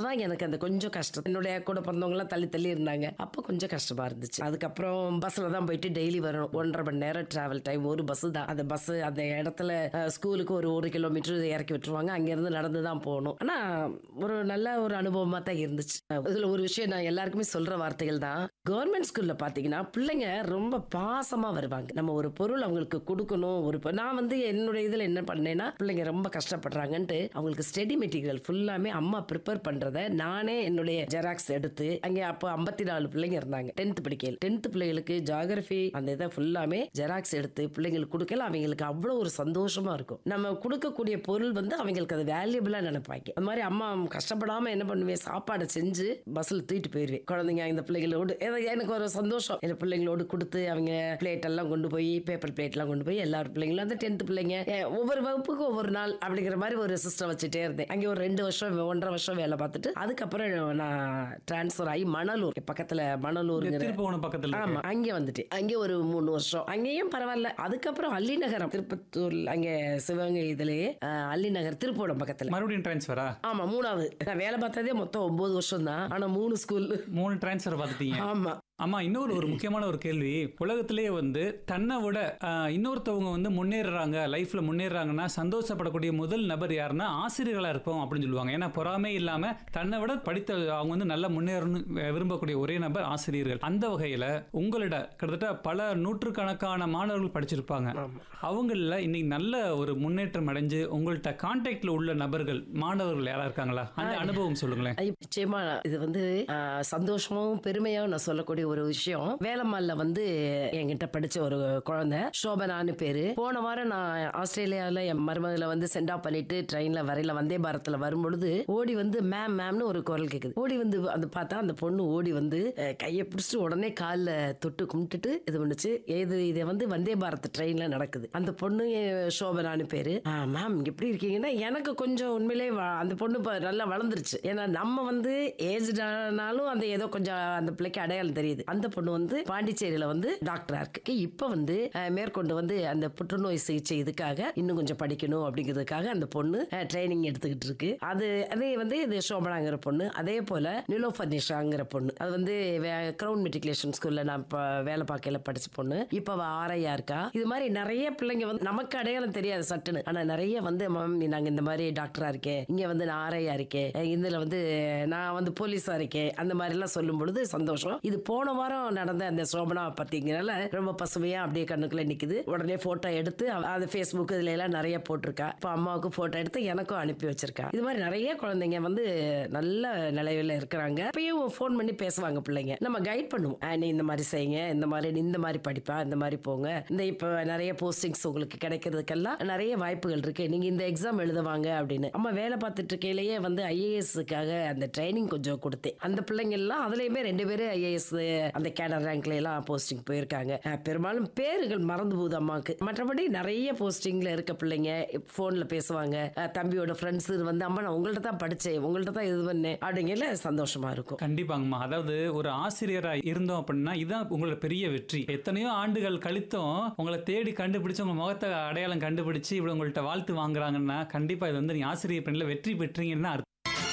அப்பதான் எனக்கு அந்த கொஞ்சம் கஷ்டம் என்னுடைய கூட பிறந்தவங்க எல்லாம் தள்ளி தள்ளி இருந்தாங்க அப்ப கொஞ்சம் கஷ்டமா இருந்துச்சு அதுக்கப்புறம் பஸ்ல தான் போயிட்டு டெய்லி வரணும் ஒன்றரை மணி நேரம் டிராவல் டைம் ஒரு பஸ் தான் அந்த பஸ் அந்த இடத்துல அஹ், ஸ்கூலுக்கு ஒரு ஒரு கிலோமீட்டர் இறக்கி விட்டுருவாங்க அங்க இருந்து நடந்து தான் போகணும் ஆனா ஒரு நல்ல ஒரு அனுபவமா தான் இருந்துச்சு அஹ், இதுல ஒரு விஷயம் நான் எல்லாருக்குமே சொல்ற வார்த்தைகள் தான் கவர்மெண்ட் ஸ்கூல்ல பாத்தீங்கன்னா பிள்ளைங்க ரொம்ப பாசமா வருவாங்க நம்ம ஒரு பொருள் அவங்களுக்கு கொடுக்கணும் ஒரு பொ- நான் வந்து என்னுடைய இதுல என்ன பண்ணேன்னா பிள்ளைங்க ரொம்ப கஷ்டப்படுறாங்கன்ட்டு அவங்களுக்கு ஸ்டடி மெட்டீரியல் ஃபுல்லாமே அம்மா ப்ரிப்பேர் பண்றத நானே என்னுடைய ஜெராக்ஸ் எடுத்து அங்கே அப்போ ஐம்பத்தி நாலு பிள்ளைங்க இருந்தாங்க டென்த் படிக்கையில் டென்த் பிள்ளைகளுக்கு ஜாகிரபி அந்த இதை ஃபுல்லாமே ஜெராக்ஸ் எடுத்து பிள்ளைங்களுக்கு கொடுக்கல அவங்களுக்கு அவ்வளோ ஒரு சந்தோஷமா இருக்கும் நம்ம கொடுக்கக்கூடிய பொருள் வந்து அவங்களுக்கு அது வேல்யூபிளா நினைப்பாங்க அந்த மாதிரி அம்மா கஷ்டப்படாம என்ன பண்ணுவேன் சாப்பாடை செஞ்சு பஸ்ல தூக்கிட்டு போயிருவேன் குழந்தைங்க இந்த பிள்ளைகளோடு ஏதோ எனக்கு ஒரு சந்தோஷம் இந்த பிள்ளைங்களோடு கொடுத்து அவங்க பிளேட் எல்லாம் கொண்டு போய் பேப்பர் பிளேட் எல்லாம் கொண்டு போய் எல்லாரும் பிள்ளைங்களும் அந்த டென்த் பிள்ளைங்க ஏ, ஒவ்வொரு வகுப்புக்கும் ஒவ்வொரு நாள் அப்படிங்கிற மாதிரி ஒரு சிஸ்டம் வச்சுட்டே இருந்தேன் அங்கே ஒரு ரெண்டு வருஷம் ஒன்றரை வருஷம் வேலை பார்த்துட்டு அதுக்கப்புறம் நான் டிரான்ஸ்ஃபர் ஆகி மணலூர் பக்கத்துல மணலூருங்கிற திருப்பவனம் பக்கத்துல இருக்கு. ஆமா அங்கே வந்துட்டேன் அங்கே ஒரு மூணு வருஷம் அங்கேயும் பரவாயில்ல அதுக்கப்புறம் அள்ளிநகரம் திருப்பத்தூர் அங்கே சிவகங்கை இதுலயே அஹ், அள்ளிநகர் திருப்போடம் பக்கத்துல மறுபடியும் டிரான்ஸ்ஃபரா ஆமா மூணாவது நான் வேலை பார்த்ததே மொத்தம் ஒன்பது வருஷம் தான் ஆனா மூணு ஸ்கூல் மூணு டிரான்ஸ்ஃபர் பார்த்துட்டீங்க ஆமா ஆமா இன்னொரு ஒரு முக்கியமான ஒரு கேள்வி உலகத்திலேயே வந்து தன்னை விட ஆஹ், இன்னொருத்தவங்க வந்து முன்னேறுறாங்க லைஃப்ல முன்னேறாங்கன்னா சந்தோஷப்படக்கூடிய முதல் நபர் யாருன்னா ஆசிரியர்களா இருப்போம் அப்படின்னு சொல்லுவாங்க ஏன்னா பொறாமே இல்லாம தன்னை விட படித்த அவங்க வந்து நல்லா முன்னேறணும் விரும்பக்கூடிய ஒரே நபர் ஆசிரியர்கள் அந்த வகையில உங்களிட கிட்டத்தட்ட பல நூற்றுக்கணக்கான மாணவர்கள் படிச்சிருப்பாங்க அவங்கள இன்னைக்கு நல்ல ஒரு முன்னேற்றம் அடைஞ்சு உங்கள்ட்ட கான்டாக்ட்ல உள்ள நபர்கள் மாணவர்கள் யாரா இருக்காங்களா அந்த அனுபவம் சொல்லுங்களேன் ஐ- நிச்சயமா இது வந்து ஆஹ், சந்தோஷமும் பெருமையும் நான் சொல்லக்கூடிய ஒரு விஷயம் வேலம்மாள்ல வந்து என்கிட்ட படிச்ச ஒரு குழந்தை சோபனான்னு பேரு போன வாரம் நான் ஆஸ்திரேலியாவில் என் மருமகளை வந்து சென்ட் ஆஃப் பண்ணிட்டு ட்ரெயின்ல வரையில வந்தே பாரத்ல வரும்பொழுது ஓடி வந்து மேம் மேம்னு ஒரு குரல் கேக்குது ஓடி வந்து அந்த பார்த்தா அந்த பொண்ணு ஓடி வந்து அஹ், கையை பிடிச்சிட்டு உடனே காலில் தொட்டு கும்பிட்டுட்டு இது பண்ணுச்சு இது இதை வந்து வந்தே பாரத் ட்ரெயின்ல நடக்குது அந்த பொண்ணு அஹ், சோபனான்னு பேரு மேம் எப்படி இருக்கீங்கன்னா எனக்கு கொஞ்சம் உண்மையிலே வ- அந்த பொண்ணு இப்ப நல்லா வளர்ந்துருச்சு ஏன்னா நம்ம வந்து ஏஜ்டானாலும் அந்த ஏதோ கொஞ்சம் அந்த பிள்ளைக்கு அடையாளம் தெரியுது அந்த பொண்ணு வந்து பாண்டிச்சேரியில வந்து டாக்டரா இருக்கு இப்ப வந்து அஹ், மேற்கொண்டு வந்து அந்த புற்றுநோய் சிகிச்சை இதுக்காக இன்னும் கொஞ்சம் படிக்கணும் அப்படிங்கிறதுக்காக அந்த பொண்ணு ட்ரைனிங் எடுத்துக்கிட்டு இருக்கு அது அதே வந்து இது சோபனாங்கிற பொண்ணு அதே போல நிலோஃபர் நிஷாங்கிற பொண்ணு அது வந்து கிரவுண்ட் மெட்ரிகுலேஷன் ஸ்கூல்ல நான் இப்ப வேலை பார்க்கல படிச்ச பொண்ணு இப்ப அவ ஆரையா இருக்கா இது மாதிரி நிறைய பிள்ளைங்க வந்து நமக்கு அடையாளம் தெரியாது சட்டுன்னு ஆனா நிறைய வந்து மேம் நாங்க இந்த மாதிரி டாக்டரா இருக்கேன் இங்க வந்து நான் ஆரையா இருக்கேன் அஹ் இதுல வந்து நான் வந்து போலீஸா இருக்கேன் அந்த மாதிரி எல்லாம் சொல்லும் பொழுது சந்தோஷம் இது போன வாரம் நடந்த அந்த சோபனா பத்திங்கனால ரொம்ப பசுமையா அப்படியே கண்ணுக்குள்ள நிக்குது உடனே போட்டோ எடுத்து அவ- அது ஃபேஸ்புக் இதுல எல்லாம் நிறைய போட்டிருக்கா இப்ப அம்மாவுக்கு போட்டோ எடுத்து எனக்கும் அனுப்பி வச்சிருக்கா இது மாதிரி நிறைய குழந்தைங்க வந்து நல்ல நிலையில இருக்கிறாங்க இப்பயும் ஃபோன் பண்ணி பேசுவாங்க பிள்ளைங்க நம்ம கைட் பண்ணுவோம் "ஆ, நீ இந்த மாதிரி செய்யுங்க இந்த மாதிரி நீ இந்த மாதிரி படிப்பா இந்த மாதிரி போங்க இந்த இப்ப நிறைய போஸ்டிங்ஸ் உங்களுக்கு கிடைக்கிறதுக்கெல்லாம் நிறைய வாய்ப்புகள் இருக்கு நீங்க இந்த எக்ஸாம் எழுதுவாங்க அப்படின்னு அம்மா வேலை பார்த்துட்டு இருக்கையிலேயே வந்து ஐஏஎஸ்க்காக அந்த ட்ரைனிங் கொஞ்சம் கொடுத்தேன் அந்த பிள்ளைங்க எல்லாம் அதுலயுமே ரெண்டு பேரும் ஐஏஎஸ் அந்த கேடர் ரேங்க்ல எல்லாம் போஸ்டிங் போயிருக்காங்க அஹ் பெரும்பாலும் பேர்கள் மறந்து போகுது அம்மாவுக்கு மற்றபடி நிறைய போஸ்டிங்ல இருக்க பிள்ளைங்க போன்ல பேசுவாங்க அஹ் தம்பியோட ஃப்ரெண்ட்ஸ் வந்து அம்மா நான் உங்கள்ட்ட தான் படிச்சேன் உங்கள்ட்ட தான் இது பண்ணேன் அப்படிங்கல சந்தோஷமா இருக்கும் கண்டிப்பாங்கம்மா அதாவது ஒரு ஆசிரியரா இருந்தோம் அப்படின்னா இதுதான் உங்களோட பெரிய வெற்றி எத்தனையோ ஆண்டுகள் கழித்தும் உங்களை தேடி கண்டுபிடிச்சு உங்க முகத்தை அடையாளம் கண்டுபிடிச்சு இப்படி உங்கள்ட்ட வாழ்த்து வாங்குறாங்கன்னா கண்டிப்பா இது வந்து நீங்க ஆசிரியர் பணியில வெற்றி பெற்றீங்கன்னா அர்த்தம்.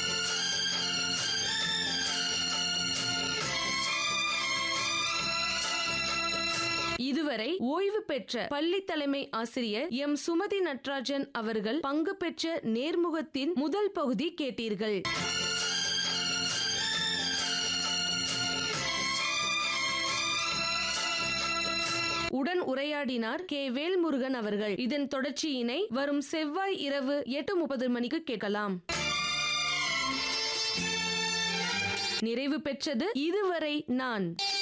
இதுவரை ஓய்வு பெற்ற பள்ளி தலைமை ஆசிரியர் எம் சுமதி நட்ராஜன் அவர்கள் பங்கு பெற்ற நேர்முகத்தின் முதல் பகுதி கேட்டீர்கள் உடன் உரையாடினார் கே வேல்முருகன் அவர்கள் இதன் தொடர்ச்சியினை வரும் செவ்வாய் இரவு எட்டு முப்பது மணிக்கு கேட்கலாம் நிறைவு பெற்றது இதுவரை நான்